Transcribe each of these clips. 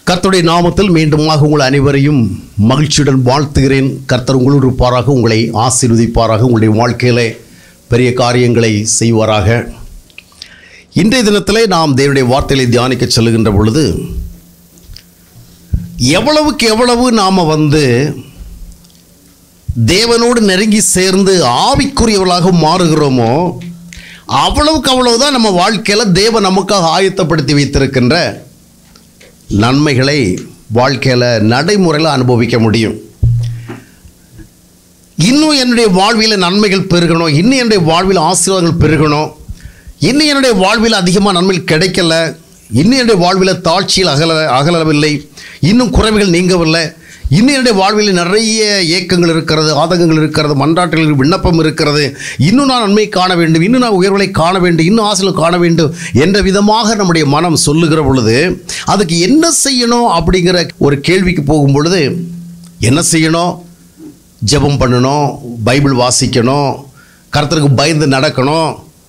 கர்த்தருடைய நாமத்தில் மீண்டுமாக உங்கள் அனைவரையும் மகிழ்ச்சியுடன் வாழ்த்துகிறேன் கர்த்தர் உங்களோடு இருப்பாராக உங்களை ஆசீர்வதிப்பாராக உங்களுடைய வாழ்க்கையிலே பெரிய காரியங்களை செய்வாராக இன்றைய தினத்திலே நாம் தேவனுடைய வார்த்தைகளை தியானிக்க செல்லுகின்ற பொழுது எவ்வளவுக்கு எவ்வளவு நாம் வந்து தேவனோடு நெருங்கி சேர்ந்து ஆவிக்குரியவர்களாக மாறுகிறோமோ அவ்வளவுக்கு அவ்வளவுதான் நம்ம வாழ்க்கையில் தேவன் நமக்காக ஆயத்தப்படுத்தி வைத்திருக்கின்ற நன்மைகளை வாழ்க்கையில் நடைமுறையில் அனுபவிக்க முடியும் இன்னும் என்னுடைய வாழ்வில் நன்மைகள் பெருகணும் இன்னும் என்னுடைய வாழ்வில் ஆசீர்வாதங்கள் பெருகணும் இன்னும் என்னுடைய வாழ்வில் அதிகமாக நன்மைகள் கிடைக்கல இன்னும் என்னுடைய வாழ்வில் தாழ்ச்சியில் அகல அகலவில்லை இன்னும் குறைவுகள் நீங்கவில்லை இன்னும் என்னுடைய வாழ்வில் நிறைய ஏக்கங்கள் இருக்கிறது ஆதங்கங்கள் இருக்கிறது மன்றாட்டுகள் விண்ணப்பம் இருக்கிறது இன்னும் நான் நன்மை காண வேண்டும் இன்னும் நான் உயர்வுகளை காண வேண்டும் இன்னும் ஆசைகள் காண வேண்டும் என்ற விதமாக நம்முடைய மனம் சொல்லுகிற பொழுது அதுக்கு என்ன செய்யணும் அப்படிங்கிற ஒரு கேள்விக்கு போகும் பொழுது என்ன செய்யணும் ஜெபம் பண்ணணும் பைபிள் வாசிக்கணும் கர்த்தருக்கு பயந்து நடக்கணும்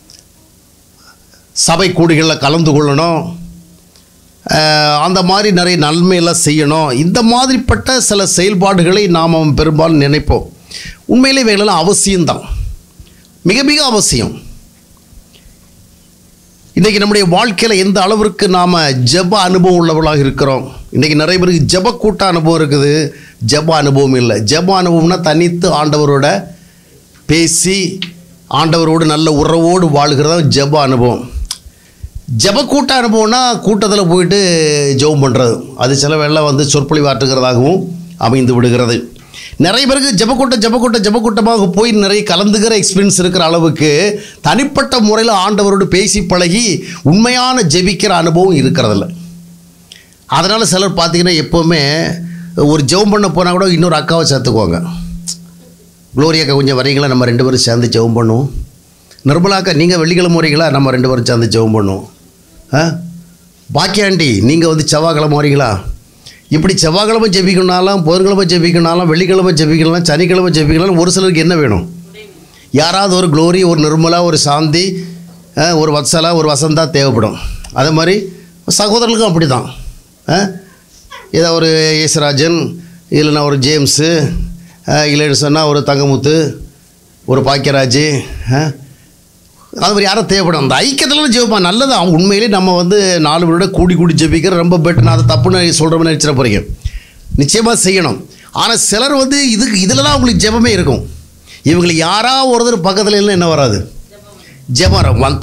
சபை கூடிகளில் கலந்து கொள்ளணும் அஹ், அந்த மாதிரி நிறைய நன்மையெல்லாம் செய்யணும் இந்த மாதிரிப்பட்ட சில செயல்பாடுகளை நாம் பெரும்பாலும் நினைப்போம் உண்மையிலே இவைகளெல்லாம் அவசியம்தான் மிக மிக அவசியம் இன்றைக்கி நம்முடைய வாழ்க்கையில் எந்த அளவிற்கு நாம் ஜெப அனுபவம் உள்ளவர்களாக இருக்கிறோம் இன்றைக்கி நிறைய பேருக்கு ஜெப கூட்ட அனுபவம் இருக்குது ஜெப அனுபவம் இல்லை ஜெப அனுபவம்னா தனித்து ஆண்டவரோட பேசி ஆண்டவரோடு நல்ல உறவோடு வாழ்கிறதா ஜெப அனுபவம் ஜெப கூட்ட அனுபவம்னா கூட்டத்தில் போயிட்டு ஜெபம் பண்ணுறது அது சில வேளை வந்து சொற்பொழிவாற்றுகிறதாகவும் அமைந்து விடுகிறது நிறைய பேருக்கு ஜெபக்கூட்டம் ஜெபக்கூட்டம் ஜெபக்கூட்டமாக போய் நிறைய கலந்துக்கிற எக்ஸ்பீரியன்ஸ் இருக்கிற அளவுக்கு தனிப்பட்ட முறையில் ஆண்டவரோடு பேசி பழகி உண்மையான ஜெபிக்கிற அனுபவம் இருக்கிறதில்ல அதனால் சிலர் பார்த்தீங்கன்னா எப்போவுமே ஒரு ஜெபம் பண்ண போனால் கூட இன்னொரு அக்காவை சேர்த்துக்குவாங்க குளோரி அக்கா கொஞ்சம் வரீங்களா நம்ம ரெண்டு பேரும் சேர்ந்து ஜெபம் பண்ணுவோம் நிர்மலா அக்கா நீங்கள் வெள்ளிக்கிழமை வரீங்களா நம்ம ரெண்டு பேரும் சேர்ந்து ஜெபம் பண்ணுவோம் ஆ பாக்கியாண்டி நீங்கள் வந்து செவ்வாய்க்கிழமை வரீங்களா இப்படி செவ்வாய்க்கிழமை ஜெபிக்கணுனாலும் புதன்கிழமை ஜெபிக்கணுனாலும் வெள்ளிக்கிழமை ஜெபிக்கலாம் சனிக்கிழமை ஜெபிக்கலாம் ஒரு சிலருக்கு என்ன வேணும் யாராவது ஒரு குளோரி ஒரு நிர்மலா ஒரு சாந்தி ஆ, ஒரு வத்சலா ஒரு வசந்தா தேவைப்படும் அதே மாதிரி சகோதரர்களுக்கும் அப்படி தான் இதை ஒரு யேசுராஜன் இல்லைன்னா ஒரு ஜேம்ஸு ஆ, இல்லைன்னு சொன்னால் ஒரு தங்கமுத்து ஒரு பாக்கியராஜ் ஆ, அது மாதிரி யாரும் தேவைப்படும் அந்த ஐக்கியத்தில் ஜெபிப்பான் நல்லது அவன் உண்மையிலே நம்ம வந்து நாலு பேரோட கூடி கூடி ஜெபிக்கிற ரொம்ப பெட்டர் நான் அதை தப்புன்னு சொல்கிறோம்னு நினச்சிட போகிறீங்க நிச்சயமாக செய்யணும் ஆனால் சிலர் வந்து இதுக்கு இதில் தான் அவங்களுக்கு ஜெபமே இருக்கும் இவங்களுக்கு யாரா ஒருத்தர் பக்கத்தில் இல்லை என்ன வராது ஜெபம் வரும். வந்